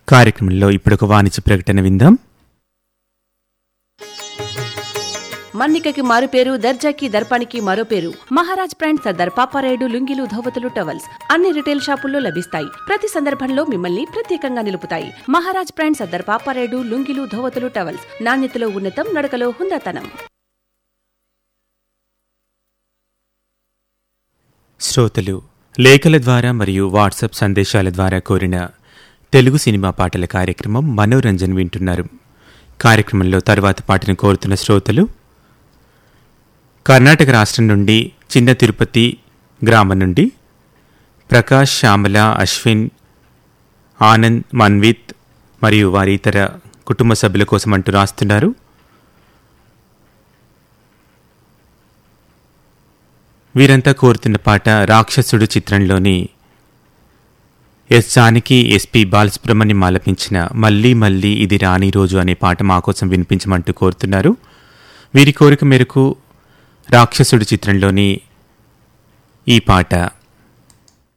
కార్యక్రమంలో ఇప్పుడు ఒక వాణిజ్య ప్రకటన విందాం మన్నికకి మారు పేరు దర్జాకి దర్పానికి మరో పేరు మహారాజ్ బ్రాండ్ సర్దార్ పాపారాయుడు లుంగిలు ధోవతులు టవల్స్ అన్ని రిటైల్ షాపుల్లో లభిస్తాయి ప్రతి సందర్భంలో మిమ్మల్ని ప్రత్యేకంగా నిలుపుతాయి మహారాజ్ బ్రాండ్ సర్దార్ పాపారాయుడు లుంగిలు ధోవతులు టవల్స్ నాణ్యతలో ఉన్నతం నడకలో హుందాతనం శ్రోతలు లేఖల ద్వారా మరియు వాట్సాప్ సందేశాల ద్వారా కోరిన తెలుగు సినిమా పాటల కార్యక్రమం మనోరంజన్ వింటున్నారు కార్యక్రమంలో తర్వాత పాటను కోరుతున్న శ్రోతలు కర్ణాటక రాష్ట్రం నుండి చిన్న తిరుపతి గ్రామం నుండి ప్రకాష్ శ్యామల అశ్విన్ ఆనంద్ మన్విత్ మరియు వారి ఇతర కుటుంబ సభ్యుల కోసం అంటూ రాస్తున్నారు వీరంతా కోరుతున్న పాట రాక్షసుడు చిత్రంలోని ఎస్ జానకి ఎస్పి బాలసుబ్రహ్మణ్యం ఆలపించిన మళ్ళీ మళ్ళీ ఇది రాని రోజు అనే పాట మా కోసం వినిపించమంటూ కోరుతున్నారు వీరి కోరిక మేరకు రాక్షసుడు చిత్రంలోని ఈ పాట